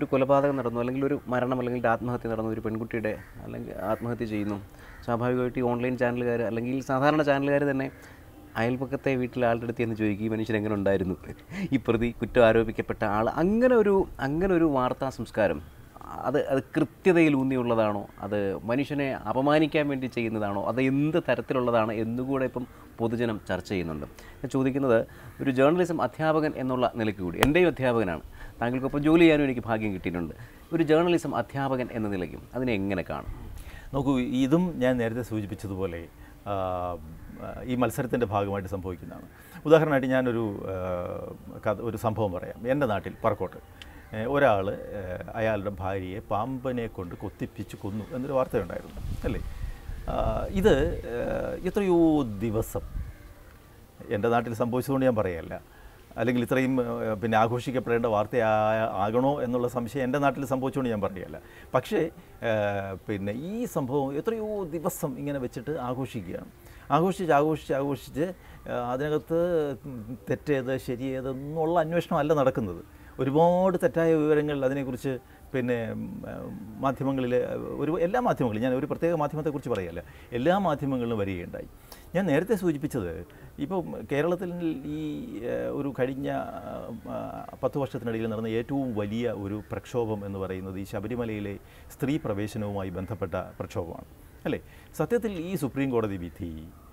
ഒരു കൊലപാതകം നടന്നു അല്ലെങ്കിൽ ഒരു മരണം അല്ലെങ്കിൽ ഒരു ആത്മഹത്യ നടന്നു ഒരു പെൺകുട്ടിയുടെ അല്ലെങ്കിൽ ആത്മഹത്യ ചെയ്യുന്നു സ്വാഭാവികമായിട്ട് ഈ ഓൺലൈൻ ചാനലുകാർ അല്ലെങ്കിൽ സാധാരണ ചാനലുകാർ തന്നെ അയൽപക്കത്തെ വീട്ടിലെ ആളുടെ അടുത്ത് എന്ന് ചോദിക്കും ഈ മനുഷ്യൻ എങ്ങനെ ഉണ്ടായിരുന്നു ഈ പ്രതി കുറ്റം ആരോപിക്കപ്പെട്ട ആൾ അങ്ങനെ ഒരു അങ്ങനെ ഒരു വാർത്താ സംസ്കാരം അത് അത് കൃത്യതയിൽ ഊന്നിയുള്ളതാണോ അത് മനുഷ്യനെ അപമാനിക്കാൻ വേണ്ടി ചെയ്യുന്നതാണോ അത് എന്ത് തരത്തിലുള്ളതാണ് എന്നുകൂടെ ഇപ്പം പൊതുജനം ചർച്ച ചെയ്യുന്നുണ്ട് ഞാൻ ചോദിക്കുന്നത് ഒരു ജേർണലിസം അധ്യാപകൻ എന്നുള്ള നിലയ്ക്ക് കൂടി എൻ്റെയും അധ്യാപകനാണ് താങ്കൾക്കൊപ്പം ജോലി ചെയ്യാനും എനിക്ക് ഭാഗ്യം കിട്ടിയിട്ടുണ്ട് ഒരു ജേർണലിസം അധ്യാപകൻ എന്ന നിലയ്ക്കും അതിനെ എങ്ങനെ കാണും നോക്കൂ ഇതും ഞാൻ നേരത്തെ സൂചിപ്പിച്ചതുപോലെ ആ, ഈ മത്സരത്തിൻ്റെ ഭാഗമായിട്ട് സംഭവിക്കുന്നതാണ് ഉദാഹരണമായിട്ട് ഞാനൊരു ആ, കഥ ഒരു സംഭവം പറയാം എൻ്റെ നാട്ടിൽ പറക്കോട്ട് ഒരാൾ അയാളുടെ ഭാര്യയെ പാമ്പനെ കൊണ്ട് കൊത്തിപ്പിച്ച് കൊന്നു എന്നൊരു വാർത്തയുണ്ടായിരുന്നു അല്ലേ ആ, ഇത് ആ, എത്രയോ ദിവസം എൻ്റെ നാട്ടിൽ സംഭവിച്ചതുകൊണ്ട് ഞാൻ പറയല്ല അല്ലെങ്കിൽ ഇത്രയും ഏഹ്, പിന്നെ ആഘോഷിക്കപ്പെടേണ്ട വാർത്ത ആകണോ എന്നുള്ള സംശയം എൻ്റെ നാട്ടിൽ സംഭവിച്ചുകൊണ്ട് ഞാൻ പറയുകയല്ല പക്ഷേ ഏഹ്, പിന്നെ ഈ സംഭവം എത്രയോ ദിവസം ഇങ്ങനെ വെച്ചിട്ട് ആഘോഷിക്കുകയാണ് ആഘോഷിച്ച് ആഘോഷിച്ച് ആഘോഷിച്ച് ഏഹ്, അതിനകത്ത് തെറ്റേത് ശരിയേതെന്നുള്ള അന്വേഷണമല്ല നടക്കുന്നത് ഒരുപാട് തെറ്റായ വിവരങ്ങൾ അതിനെക്കുറിച്ച് പിന്നെ മാധ്യമങ്ങളിൽ ഒരു എല്ലാ മാധ്യമങ്ങളും ഞാൻ ഒരു പ്രത്യേക മാധ്യമത്തെക്കുറിച്ച് പറയല്ല എല്ലാ മാധ്യമങ്ങളിലും വരികയുണ്ടായി ഞാൻ നേരത്തെ സൂചിപ്പിച്ചത് ഇപ്പം കേരളത്തിൽ ഈ ഏഹ്, ഒരു കഴിഞ്ഞ ആ, പത്ത് വർഷത്തിനിടയിൽ നടന്ന ഏറ്റവും വലിയ ഒരു പ്രക്ഷോഭം എന്ന് പറയുന്നത് ഈ ശബരിമലയിലെ സ്ത്രീ പ്രവേശനവുമായി ബന്ധപ്പെട്ട പ്രക്ഷോഭമാണ് അല്ലേ സത്യത്തിൽ ഈ സുപ്രീം കോടതി വിധി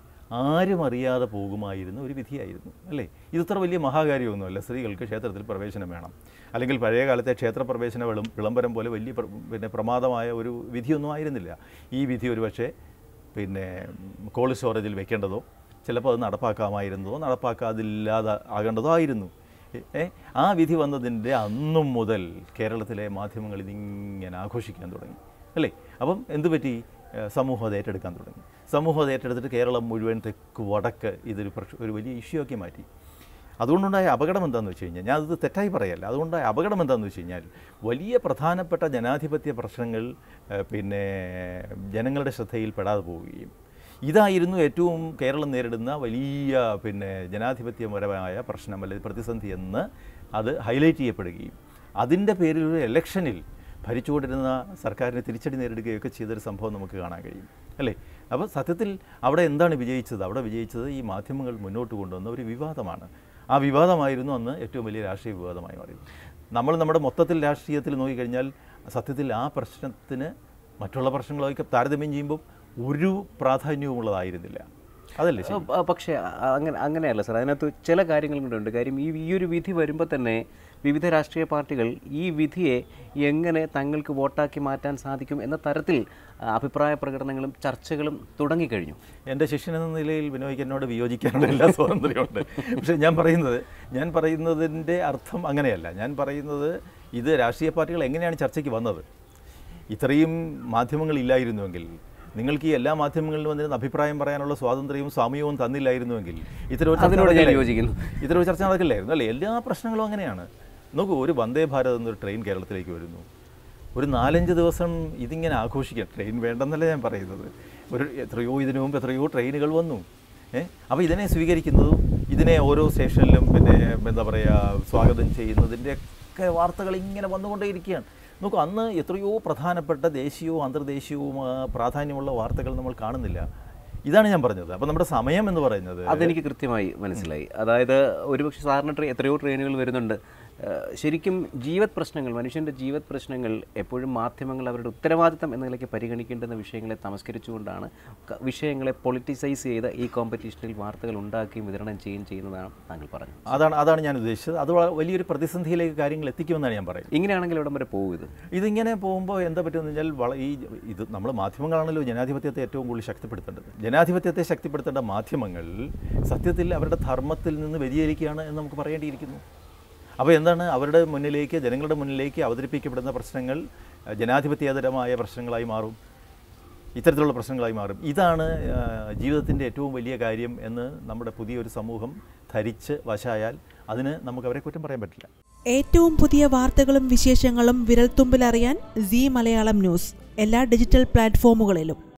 ആരും അറിയാതെ പോകുമായിരുന്ന ഒരു വിധിയായിരുന്നു അല്ലേ ഇത് ഇത്ര വലിയ മഹാകാര്യമൊന്നുമല്ല സ്ത്രീകൾക്ക് ക്ഷേത്രത്തിൽ പ്രവേശനം വേണം അല്ലെങ്കിൽ പഴയ കാലത്തെ ക്ഷേത്ര പ്രവേശന വിളം വിളംബരം പോലെ വലിയ പ്ര- പിന്നെ പ്രമാദമായ ഒരു വിധിയൊന്നും ആയിരുന്നില്ല ഈ വിധി ഒരുപക്ഷെ പിന്നെ കോൾഡ് സ്റ്റോറേജിൽ വെക്കേണ്ടതോ ചിലപ്പോൾ അത് നടപ്പാക്കാമായിരുന്നതോ നടപ്പാക്കാതില്ലാതെ ആകേണ്ടതോ ആയിരുന്നു എ- ഏ ആ വിധി വന്നതിൻ്റെ അന്നും മുതൽ കേരളത്തിലെ മാധ്യമങ്ങൾ ഇതിങ്ങനെ ആഘോഷിക്കാൻ തുടങ്ങി അല്ലേ അപ്പം എന്തു പറ്റി ഏഹ് സമൂഹം അത് ഏറ്റെടുക്കാൻ തുടങ്ങി സമൂഹം അത് ഏറ്റെടുത്തിട്ട് കേരളം മുഴുവൻ തെക്ക് വടക്ക് ഇതൊരു പ്രശ്ന ഒരു വലിയ ഇഷ്യൂ ആക്കി മാറ്റി അതുകൊണ്ടുണ്ടായ അപകടം എന്താണെന്ന് വെച്ച് കഴിഞ്ഞാൽ ഞാനത് തെറ്റായി പറയല്ല അതുകൊണ്ടായ അപകടം എന്താണെന്ന് വെച്ച് കഴിഞ്ഞാൽ വലിയ പ്രധാനപ്പെട്ട ജനാധിപത്യ പ്രശ്നങ്ങൾ ഏഹ് പിന്നെ ജനങ്ങളുടെ ശ്രദ്ധയിൽ പെടാതെ പോവുകയും ഇതായിരുന്നു ഏറ്റവും കേരളം നേരിടുന്ന വലിയ പിന്നെ ജനാധിപത്യപരമായ പ്രശ്നം അല്ലെങ്കിൽ പ്രതിസന്ധി എന്ന് അത് ഹൈലൈറ്റ് ചെയ്യപ്പെടുകയും അതിൻ്റെ പേരിൽ ഒരു ഇലക്ഷനിൽ ഭരിച്ചുകൊണ്ടിരുന്ന സർക്കാരിനെ തിരിച്ചടി നേരിടുകയൊക്കെ ചെയ്തൊരു സംഭവം നമുക്ക് കാണാൻ കഴിയും അല്ലേ അപ്പോൾ സത്യത്തിൽ അവിടെ എന്താണ് വിജയിച്ചത് അവിടെ വിജയിച്ചത് ഈ മാധ്യമങ്ങൾ മുന്നോട്ട് കൊണ്ടുവന്ന ഒരു വിവാദമാണ് ആ വിവാദമായിരുന്നു അന്ന് ഏറ്റവും വലിയ രാഷ്ട്രീയ വിവാദമായി മാറിയത് നമ്മൾ നമ്മുടെ മൊത്തത്തിൽ രാഷ്ട്രീയത്തിൽ നോക്കിക്കഴിഞ്ഞാൽ സത്യത്തിൽ ആ പ്രശ്നത്തിന് മറ്റുള്ള പ്രശ്നങ്ങളൊക്കെ താരതമ്യം ചെയ്യുമ്പോൾ ഒരു പ്രാധാന്യവുമുള്ളതായിരുന്നില്ല അതല്ലേ ശരി ആ, പക്ഷേ ആ, അങ്ങനെ അങ്ങനെയല്ല സാർ അതിനകത്ത് ചില കാര്യങ്ങൾ കൂടെ ഉണ്ട് കാര്യം ഈ ഈ ഒരു വിധി വരുമ്പോൾ തന്നെ വിവിധ രാഷ്ട്രീയ പാർട്ടികൾ ഈ വിധിയെ എങ്ങനെ തങ്ങൾക്ക് വോട്ടാക്കി മാറ്റാൻ സാധിക്കും എന്ന തരത്തിൽ ആ, അഭിപ്രായ പ്രകടനങ്ങളും ചർച്ചകളും തുടങ്ങിക്കഴിഞ്ഞു എൻ്റെ ശിഷ്യൻ എന്ന നിലയിൽ വിനോയ്ക്ക് എന്നോട് വിയോജിക്കാനുള്ള എല്ലാ സ്വാതന്ത്ര്യമുണ്ട് പക്ഷേ ഞാൻ പറയുന്നത് ഞാൻ പറയുന്നതിൻ്റെ അർത്ഥം അങ്ങനെയല്ല ഞാൻ പറയുന്നത് ഇത് രാഷ്ട്രീയ പാർട്ടികൾ എങ്ങനെയാണ് ചർച്ചയ്ക്ക് വന്നത് ഇത്രയും മാധ്യമങ്ങളില്ലായിരുന്നുവെങ്കിൽ നിങ്ങൾക്ക് ഈ എല്ലാ മാധ്യമങ്ങളിലും വന്നിരുന്ന അഭിപ്രായം പറയാനുള്ള സ്വാതന്ത്ര്യവും സ്വാമ്യവും തന്നില്ലായിരുന്നുവെങ്കിൽ ഇത്തരം ഒരു ചർച്ച അതിനോട് ഞാൻ നടക്കില്ലായിരുന്നു. യോജിക്കുന്നു. ഇത്തരം ഒരു ചർച്ച നടക്കില്ലായിരുന്നു അല്ലേ എല്ലാ പ്രശ്നങ്ങളും അങ്ങനെയാണ് നോക്കൂ ഒരു വന്ദേ ഭാരത് എന്നൊരു ട്രെയിൻ കേരളത്തിലേക്ക് വരുന്നു ഒരു നാലഞ്ച് ദിവസം ഇതിങ്ങനെ ആഘോഷിക്കാം ട്രെയിൻ വേണ്ടെന്നല്ല ഞാൻ പറയുന്നത് ഒരു എത്രയോ ഇതിനു മുമ്പ് എത്രയോ ട്രെയിനുകൾ വന്നു ഏ അപ്പോൾ ഇതിനെ സ്വീകരിക്കുന്നതും ഇതിനെ ഓരോ സ്റ്റേഷനിലും പിന്നെ എന്താ പറയുക സ്വാഗതം ചെയ്യുന്നതിൻ്റെ ഒക്കെ വാർത്തകൾ ഇങ്ങനെ വന്നുകൊണ്ടേയിരിക്കുകയാണ് നോക്കൂ അന്ന് എത്രയോ പ്രധാനപ്പെട്ട ദേശീയവും അന്തർദേശീയവും ആ, പ്രാധാന്യമുള്ള വാർത്തകൾ നമ്മൾ കാണുന്നില്ല ഇതാണ് ഞാൻ പറഞ്ഞത് അപ്പോൾ നമ്മുടെ സമയം എന്ന് പറയുന്നത് അതെനിക്ക് കൃത്യമായി മനസ്സിലായി അതായത് ഒരുപക്ഷെ സാറിന് ട്രെയിൻ എത്രയോ ട്രെയിനുകൾ വരുന്നുണ്ട് ഏഹ് ശരിക്കും ജീവത് പ്രശ്നങ്ങൾ മനുഷ്യൻ്റെ ജീവത് പ്രശ്നങ്ങൾ എപ്പോഴും മാധ്യമങ്ങൾ അവരുടെ ഉത്തരവാദിത്തം എന്ന നിലയ്ക്ക് പരിഗണിക്കേണ്ടുന്ന വിഷയങ്ങളെ തമസ്കരിച്ചുകൊണ്ടാണ് ക- വിഷയങ്ങളെ പൊളിറ്റിസൈസ് ചെയ്ത് ഈ കോമ്പറ്റീഷനിൽ വാർത്തകൾ ഉണ്ടാക്കുകയും വിതരണം ചെയ്യുകയും ചെയ്യുന്നതാണ് താങ്കൾ പറഞ്ഞത് അതാണ് അതാണ് ഞാൻ ഉദ്ദേശിച്ചത് അത് വള- വലിയൊരു പ്രതിസന്ധിയിലേക്ക് കാര്യങ്ങൾ എത്തിക്കുമെന്നാണ് ഞാൻ പറയുന്നത് ഇങ്ങനെയാണെങ്കിൽ ഇവിടം വരെ പോകും ഇത് ഇതിങ്ങനെ പോകുമ്പോൾ എന്താ പറ്റുമെന്ന് വെച്ചാൽ വള ഈ ഇത് നമ്മൾ മാധ്യമങ്ങളാണല്ലോ ജനാധിപത്യത്തെ ഏറ്റവും കൂടുതൽ ശക്തിപ്പെടുത്തേണ്ടത് ജനാധിപത്യത്തെ ശക്തിപ്പെടുത്തേണ്ട മാധ്യമങ്ങൾ സത്യത്തിൽ അവരുടെ ധർമ്മത്തിൽ നിന്ന് വ്യതിചലിക്കുകയാണ് എന്ന് നമുക്ക് പറയേണ്ടിയിരിക്കുന്നു അപ്പോൾ എന്താണ് അവരുടെ മുന്നിലേക്ക് ജനങ്ങളുടെ മുന്നിലേക്ക് അവതരിപ്പിക്കപ്പെടുന്ന പ്രശ്നങ്ങൾ അഹ്, ജനാധിപത്യേതരമായ പ്രശ്നങ്ങളായി മാറും ഇത്തരത്തിലുള്ള പ്രശ്നങ്ങളായി മാറും ഇതാണ് ജീവിതത്തിൻ്റെ ഏറ്റവും വലിയ കാര്യം എന്ന് നമ്മുടെ പുതിയൊരു സമൂഹം ധരിച്ച് വശായാൽ അതിന് നമുക്ക് അവരെ കുറ്റം പറയാൻ പറ്റില്ല ഏറ്റവും പുതിയ വാർത്തകളും വിശേഷങ്ങളും വിരൽത്തുമ്പിലറിയാൻ സി മലയാളം ന്യൂസ് എല്ലാ ഡിജിറ്റൽ പ്ലാറ്റ്ഫോമുകളിലും